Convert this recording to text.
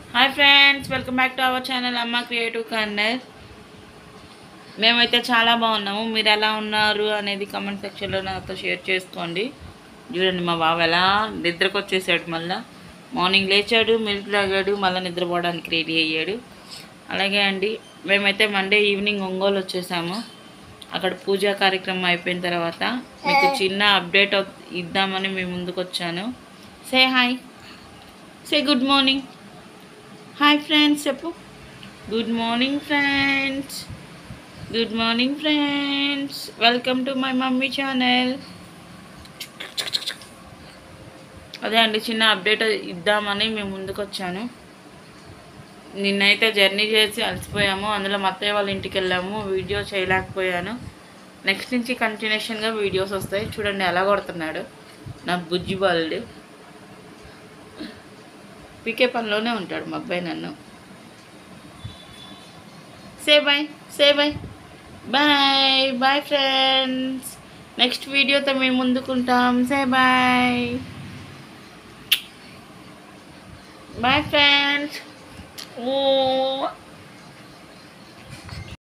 hi friends welcome back to our channel Amma creative corner మేమైతే చాలా బాగున్నాము మీరు ఎలా ఉన్నారు అనేది కమెంట్ సెక్షన్లో నాతో షేర్ చేసుకోండి చూడండి మా బావ ఎలా నిద్రకు వచ్చేసాడు మళ్ళా మార్నింగ్ లేచాడు మిల్క్ తాగాడు మళ్ళీ నిద్రపోవడానికి రెడీ అయ్యాడు అలాగే అండి మేమైతే మండే ఈవినింగ్ ఒంగోలు వచ్చేసాము అక్కడ పూజా కార్యక్రమం అయిపోయిన తర్వాత మీకు చిన్న అప్డేట్ ఇద్దామని మేము ముందుకు వచ్చాను say hi say good morning hi friends చెప్పు good morning friends good morning friends welcome to my mummy channel అదే అండి చిన్న అప్డేట్ ఇద్దామని మేము ముందుకు వచ్చాను నిన్నైతే జర్నీ చేసి అలసిపోయాము అందులో మా అత్తయ్య వాళ్ళ ఇంటికి వెళ్ళాము వీడియో చేయలేకపోయాను నెక్స్ట్ నుంచి కంటిన్యూషన్గా వీడియోస్ వస్తాయి చూడండి ఎలా కొడుతున్నాడు నా బుజ్జి బాలుడు పీకే పనిలోనే ఉంటాడు మా అబ్బాయి నన్ను say bye say bye bye bye friends next వీడియోతో మేము ముందుకుంటాం సే బాయ్ బాయ్ ఫ్రెండ్స్ ఓ